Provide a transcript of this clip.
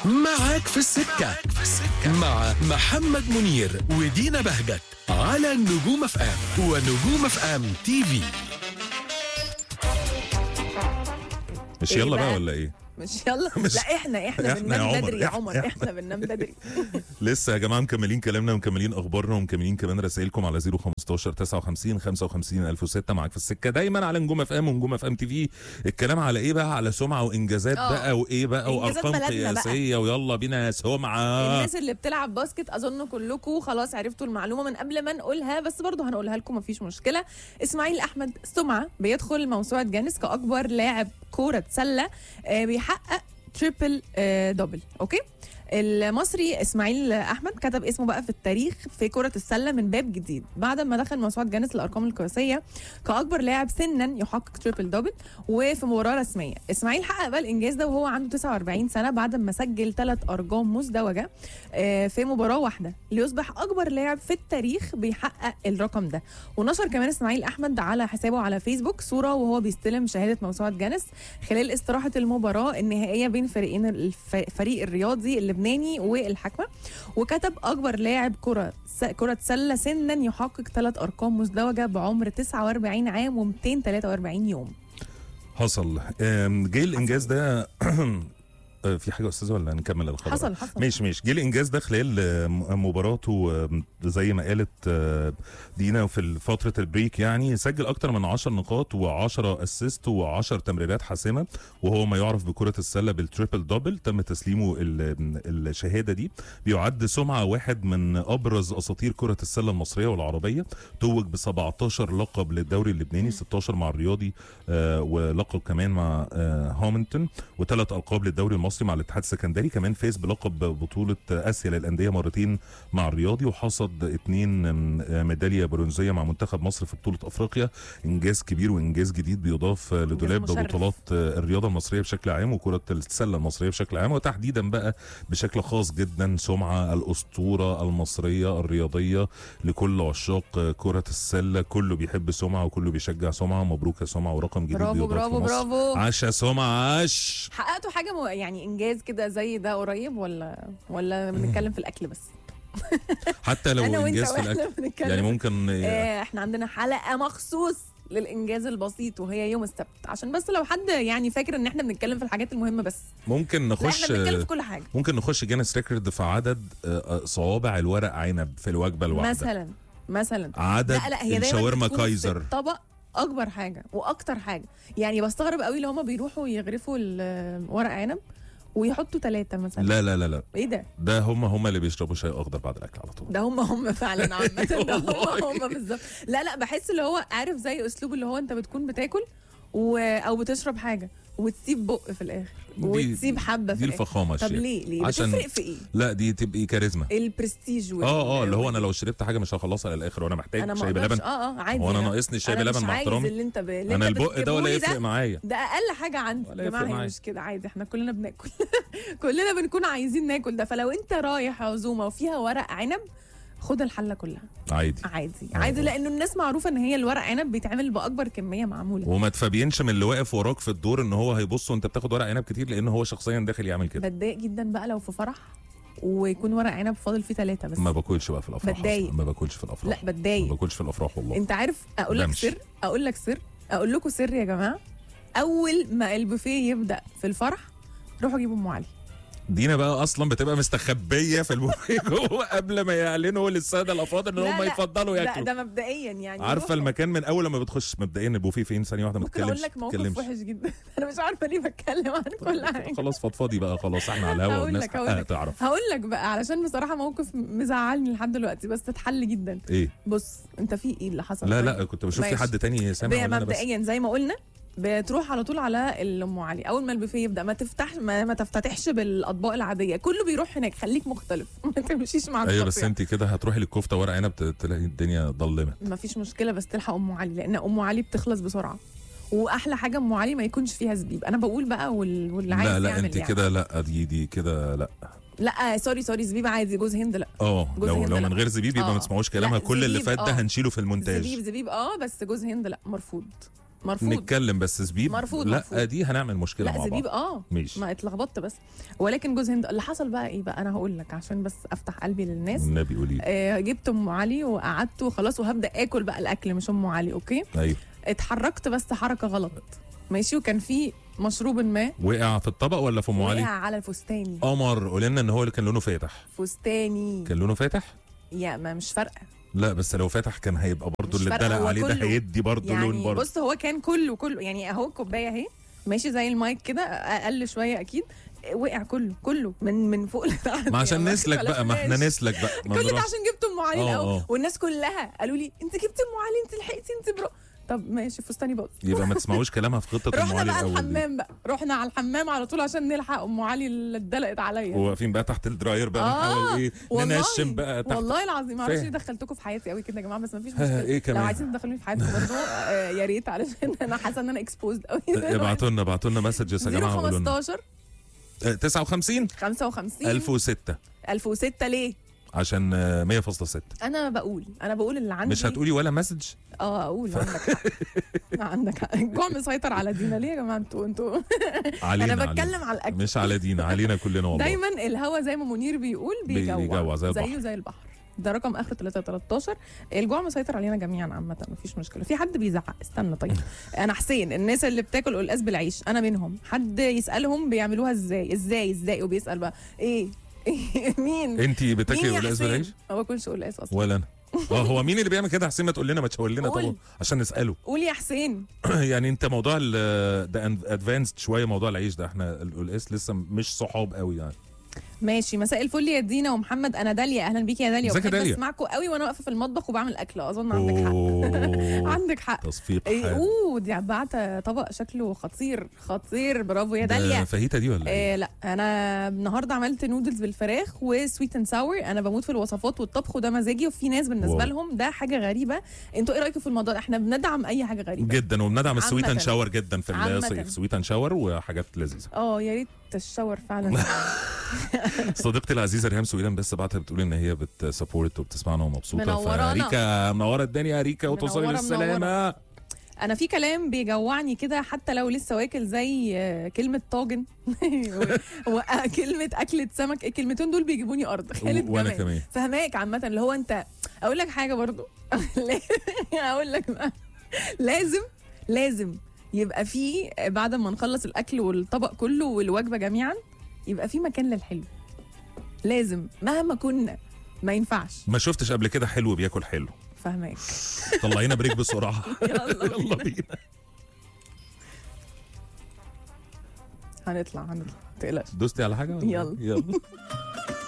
معاك في السكة مع محمد منير ودينا بهجت على نجوم اف ام ونجوم اف ام تي في مش إيه يلا بقى بقى؟ ولا ايه؟ مش يلا مش- لا احنا احنا إحنا يا بننام عمر، بدري يا إحنا- عمر إحنا. احنا بننام بدري لسه يا جماعه مكملين كلامنا ومكملين اخبارنا ومكملين كمان رسائلكم على 015 59 55 1006 معاك في السكه دايما على نجوم اف ام ونجوم اف ام تي في الكلام على ايه بقى على سمعه وانجازات آه. بقى وايه بقى إنجازات وارقام بلدنا بقى. قياسيه ويلا بينا يا سمعه الناس اللي بتلعب باسكت اظن كلكم خلاص عرفتوا المعلومه من قبل ما نقولها بس برضه هنقولها لكم مفيش مشكله اسماعيل احمد سمعه بيدخل موسوعه جانس كاكبر لاعب كوره سله آه، بيحقق تريبل آه، دبل اوكي المصري اسماعيل احمد كتب اسمه بقى في التاريخ في كره السله من باب جديد بعد ما دخل موسوعه جانس للارقام القياسيه كاكبر لاعب سنا يحقق تريبل دبل وفي مباراه رسميه اسماعيل حقق بقى الانجاز ده وهو عنده 49 سنه بعد ما سجل ثلاث ارقام مزدوجه آه، في مباراه واحده ليصبح اكبر لاعب في التاريخ بيحقق الرقم ده ونشر كمان اسماعيل احمد على حسابه على فيسبوك صوره وهو بيستلم شهاده موسوعه جانس خلال استراحه المباراه النهائيه بين فريقين الف- الفريق الرياضي اللبناني والحكمه وكتب اكبر لاعب كره س- كره سله سنا يحقق ثلاث ارقام مزدوجه بعمر 49 عام و243 يوم حصل آم، جه الانجاز ده آه، في حاجه يا استاذه ولا نكمل الخبر حصل حصل ماشي ماشي جه الانجاز ده خلال آه، م- مباراته آه، زي ما قالت آه، دينا في فتره البريك يعني سجل اكتر من 10 نقاط و10 اسيست و10 تمريرات حاسمه وهو ما يعرف بكره السله بالتريبل دبل تم تسليمه ال- الشهاده دي بيعد سمعه واحد من ابرز اساطير كره السله المصريه والعربيه توج ب 17 لقب للدوري اللبناني 16 مع الرياضي آه، ولقب كمان مع آه، هامilton وثلاث القاب للدوري المصري مع الاتحاد السكندري كمان فاز بلقب بطوله اسيا للانديه مرتين مع الرياضي وحصد اثنين ميداليه برونزيه مع منتخب مصر في بطوله افريقيا انجاز كبير وانجاز جديد بيضاف لدولاب مشرف. بطولات الرياضه المصريه بشكل عام وكره السله المصريه بشكل عام وتحديدا بقى بشكل خاص جدا سمعه الاسطوره المصريه الرياضيه لكل عشاق كره السله كله بيحب سمعه وكله بيشجع سمعه مبروك يا سمعه ورقم جديد برافو بيضاف برافو في مصر. برافو عاش يا سمعه عاش حققتوا حاجه مو يعني انجاز كده زي ده قريب ولا ولا بنتكلم في الاكل بس حتى لو انا وانت انجاز في واحنا الاكل بنتكلم يعني ممكن آه احنا عندنا حلقه مخصوص للانجاز البسيط وهي يوم السبت عشان بس لو حد يعني فاكر ان احنا بنتكلم في الحاجات المهمه بس ممكن لا نخش احنا بنتكلم في كل حاجه ممكن نخش جينيس ريكورد في عدد آه، آه، صوابع الورق عنب في الوجبه الواحده مثلا مثلا عدد لا لا هي دايما الشاورما بتكون في كايزر الطبق اكبر حاجه واكتر حاجه يعني بستغرب قوي اللي هما بيروحوا يغرفوا ال- ورق عنب ويحطوا ثلاثه مثلا لا لا لا لا ايه ده ده هم هم اللي بيشربوا شاي اخضر بعد الاكل على طول ده هم هم فعلا عامة ده هم والله. هم بالظبط لا لا بحس اللي هو عارف زي اسلوب اللي هو انت بتكون بتاكل و... او بتشرب حاجه وتسيب بق في الاخر دي- وتسيب حبه في دي الاخر الفخامه طب الشيخ. ليه ليه عشان- بتفرق في ايه لا دي تبقي كاريزما البرستيج وال... اه اه اللي هو انا لو شربت حاجه مش هخلصها للاخر وانا محتاج انا ما شاي اقدرش بلبن اه اه عادي هو انا أنا- ناقصني الشاي أنا بلبن مش مع عايز احترامي اللي انت ب... اللي انا انت البق ده ولا بتجيبهولي يفرق معايا ده اقل حاجه عندي ولا يا جماعه يفرق هي معايا. مش كده عادي احنا كلنا بناكل كلنا بنكون عايزين ناكل ده فلو انت رايح عزومه وفيها ورق عنب خد الحله كلها عادي عادي آه. عادي لانه الناس معروفه ان هي الورق عنب بيتعمل باكبر كميه معموله وما تفابينش من اللي واقف وراك في الدور ان هو هيبص وانت بتاخد ورق عنب كتير لان هو شخصيا داخل يعمل كده بتضايق جدا بقى لو في فرح ويكون ورق عنب فاضل فيه ثلاثه بس ما باكلش بقى في الافراح بتضايق. أصلاً. ما باكلش في لا الافراح ما بتضايق باكلش في الافراح والله انت عارف اقول لك بمشي. سر اقول لك سر اقول لكم سر يا جماعه اول ما البوفيه يبدا في الفرح روحوا جيبوا ام علي دينا بقى اصلا بتبقى مستخبيه في البوفيه جوه قبل ما يعلنوا للساده الافاضل ان لا، هم لا، يفضلوا ده, ياكلوا ده مبدئيا يعني عارفه روحوا. المكان من اول لما بتخش مبدئيا البوفيه فين ثانيه واحده ما ممكن اقول تتكلمش لك موقف تتكلمش. وحش جدا انا مش عارفه ليه بتكلم عن كل حاجه خلاص فضفضي بقى خلاص احنا على الهوا هقول والناس لك- هقول حقها لك. تعرف هقول لك بقى علشان بصراحه موقف مزعلني لحد دلوقتي بس اتحل جدا ايه بص انت في ايه اللي حصل لا طيب؟ لا كنت بشوف في ماشي. حد تاني سامع ولا انا بس مبدئيا زي ما قلنا بتروح على طول على الام علي اول ما البوفيه يبدا ما تفتح ما, ما تفتتحش بالاطباق العاديه كله بيروح هناك خليك مختلف ما تمشيش مع ايوه بس القطيع. انت كده هتروحي للكفته ورق عنب ت- تلاقي الدنيا ضلمه ما فيش مشكله بس تلحق ام علي لان ام علي بتخلص بسرعه واحلى حاجه ام علي ما يكونش فيها زبيب انا بقول بقى وال... واللي عايز لا لا يعمل انت يعني. كده لا دي دي كده لا لا سوري سوري زبيب عادي جوز هند لا اه جوز لو هند لو لا. من غير زبيب يبقى آه. ما تسمعوش كلامها لا، كل اللي زبيب، فات ده آه. هنشيله في المونتاج زبيب زبيب اه بس جوز هند لا مرفوض مرفوض نتكلم بس زبيب مرفوض، لا مرفوض. دي هنعمل مشكله لا مع زبيب بعض اه ماشي ما اتلخبطت بس ولكن جوز هند اللي حصل بقى ايه بقى انا هقول لك عشان بس افتح قلبي للناس النبي قولي لي. آه جبت ام علي وقعدت وخلاص وهبدا اكل بقى الاكل مش ام علي اوكي ايوه اتحركت بس حركه غلط ماشي وكان في مشروب ما وقع في الطبق ولا في ام وقع علي على الفستاني قمر قول لنا ان هو اللي كان لونه فاتح فستاني كان لونه فاتح يا ما مش فارقه لا بس لو فاتح كان هيبقى برضه مش اللي فارقة، اتدلق هو عليه ده كله. هيدي برضه لون يعني برضه بص هو كان كله كله يعني اهو الكوبايه اهي ماشي زي المايك كده اقل شويه اكيد وقع كله كله من من فوق لتحت ما عشان يعني نسلك ما بقى ما احنا اختلفناش. نسلك بقى ما كل ده نروح- عشان جبت ام علي آه، الاول آه. والناس كلها قالوا لي انت جبت ام علي انت لحقتي انت برو طب ماشي فستاني باظ يبقى ما تسمعوش كلامها في خطه ام رحنا علي بقى الاول دي. الحمام بقى رحنا على الحمام على طول عشان نلحق ام علي اللي اتدلقت عليا وواقفين بقى تحت الدراير بقى نحاول ايه والله ننشم بقى تحت والله العظيم ما اعرفش فاهم. ليه دخلتكم في حياتي قوي كده يا جماعه بس ما فيش ها، مشكله إيه كمان؟ لو عايزين تدخلوني في حياتكم برضه آه، يا ريت علشان انا حاسه ان انا اكسبوزد قوي ابعتوا لنا ابعتوا لنا مسجز يا جماعه قولوا لنا 015 آه، 59 55 1006 1006 ليه؟ عشان آه، 100.6 انا بقول انا بقول اللي عندي مش هتقولي ولا مسج اه اقول عندك حق عندك حق الجوع مسيطر على دينا ليه يا جماعه انتوا انتوا علينا انا علينا. بتكلم على الاكل مش على دينا علينا كلنا والله دايما الهوا زي ما منير بيقول بي- بيجوع, بيجوع زي البحر. زيه زي البحر ده رقم اخر 313 الجوع مسيطر علينا جميعا عامه مفيش مشكله في حد بيزعق استنى طيب انا حسين الناس اللي بتاكل قلقاس بالعيش انا منهم حد يسالهم بيعملوها ازاي ازاي ازاي وبيسال بقى ايه, إيه؟ مين انت بتاكلي مين يا قلقاس حسين؟ بالعيش ما باكلش قلقاس اصلا ولا انا اه هو مين اللي بيعمل كده حسين ما تقول لنا ما تشاور لنا قول. طبعا عشان نساله قول يا حسين يعني انت موضوع ال- ده ادفانسد شويه موضوع العيش ده احنا القلقاس لسه مش صحاب قوي يعني ماشي مساء الفل يا دينا ومحمد انا داليا اهلا بيكي يا داليا ازيك يا وبحب داليا؟ اسمعكم قوي وانا واقفه في المطبخ وبعمل اكل اظن عندك حق أوه. عندك حق تصفيق إيه، حاد. اوه دي بعت طبق شكله خطير خطير برافو يا ده داليا فاهيتا دي ولا ايه؟ إيه لا انا النهارده عملت نودلز بالفراخ وسويت اند ساور انا بموت في الوصفات والطبخ وده مزاجي وفي ناس بالنسبه واو. لهم ده حاجه غريبه انتوا ايه رايكم في الموضوع ده؟ احنا بندعم اي حاجه غريبه جدا وبندعم السويت اند عامةً. شاور جدا في عامةً. الصيف سويت اند شاور وحاجات لذيذه اه يا ريت الشاور فعلا صديقتي العزيزه ريهام سويدان بس بعتها بتقول ان هي بتسبورت وبتسمعنا ومبسوطه منورانا. فريكا منوره الدنيا يا ريكا وتوصلي منورة، للسلامه انا في كلام بيجوعني كده حتى لو لسه واكل زي آه، كلمه طاجن وكلمه اكله سمك الكلمتين دول بيجيبوني ارض خالد وانا جمال كمان فهماك عامه اللي هو انت اقول لك حاجه برضو اقول لك بقى لازم لازم يبقى في بعد ما نخلص الاكل والطبق كله والوجبه جميعا يبقى في مكان للحلو لازم مهما كنا ما ينفعش ما شفتش قبل كده حلو بياكل حلو فهماك طلعينا بريك بسرعه يلا يلا بينا هنطلع هنطلع ما تقلقش دوستي على حاجه ولا إيه؟ يلا. يلا